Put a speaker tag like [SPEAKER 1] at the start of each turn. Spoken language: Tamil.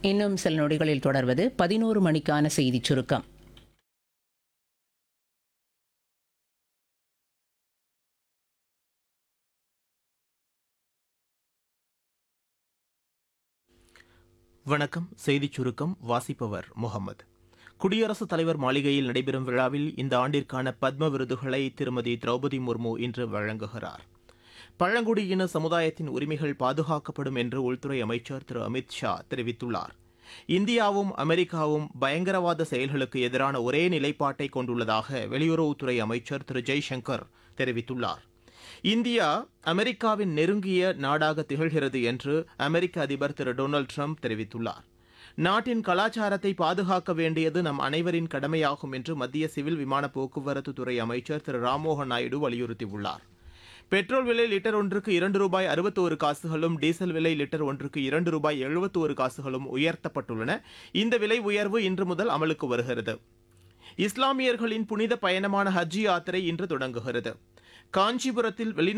[SPEAKER 1] இன்னும் சில நொடிகளில் தொடர்வது பதினோரு மணிக்கான செய்திச் சுருக்கம்
[SPEAKER 2] வணக்கம் செய்திச் சுருக்கம் வாசிப்பவர் முகமது குடியரசுத் தலைவர் மாளிகையில் நடைபெறும் விழாவில் இந்த ஆண்டிற்கான பத்ம விருதுகளை திருமதி திரௌபதி முர்மு இன்று வழங்குகிறார் பழங்குடியின சமுதாயத்தின் உரிமைகள் பாதுகாக்கப்படும் என்று உள்துறை அமைச்சர் திரு அமித் ஷா தெரிவித்துள்ளார் இந்தியாவும் அமெரிக்காவும் பயங்கரவாத செயல்களுக்கு எதிரான ஒரே நிலைப்பாட்டை கொண்டுள்ளதாக வெளியுறவுத்துறை அமைச்சர் திரு ஜெய்சங்கர் தெரிவித்துள்ளார் இந்தியா அமெரிக்காவின் நெருங்கிய நாடாக திகழ்கிறது என்று அமெரிக்க அதிபர் திரு டொனால்டு ட்ரம்ப் தெரிவித்துள்ளார் நாட்டின் கலாச்சாரத்தை பாதுகாக்க வேண்டியது நம் அனைவரின் கடமையாகும் என்று மத்திய சிவில் விமான போக்குவரத்து துறை அமைச்சர் திரு ராம்மோகன் நாயுடு வலியுறுத்தியுள்ளார் பெட்ரோல் விலை லிட்டர் ஒன்றுக்கு இரண்டு ரூபாய் அறுபத்தோரு காசுகளும் டீசல் விலை லிட்டர் ஒன்றுக்கு இரண்டு ரூபாய் எழுபத்தோரு காசுகளும் உயர்த்தப்பட்டுள்ளன இந்த விலை உயர்வு இன்று முதல் அமலுக்கு வருகிறது இஸ்லாமியர்களின் புனித பயணமான ஹஜ் யாத்திரை இன்று தொடங்குகிறது காஞ்சிபுரத்தில் வெளிநாட்டு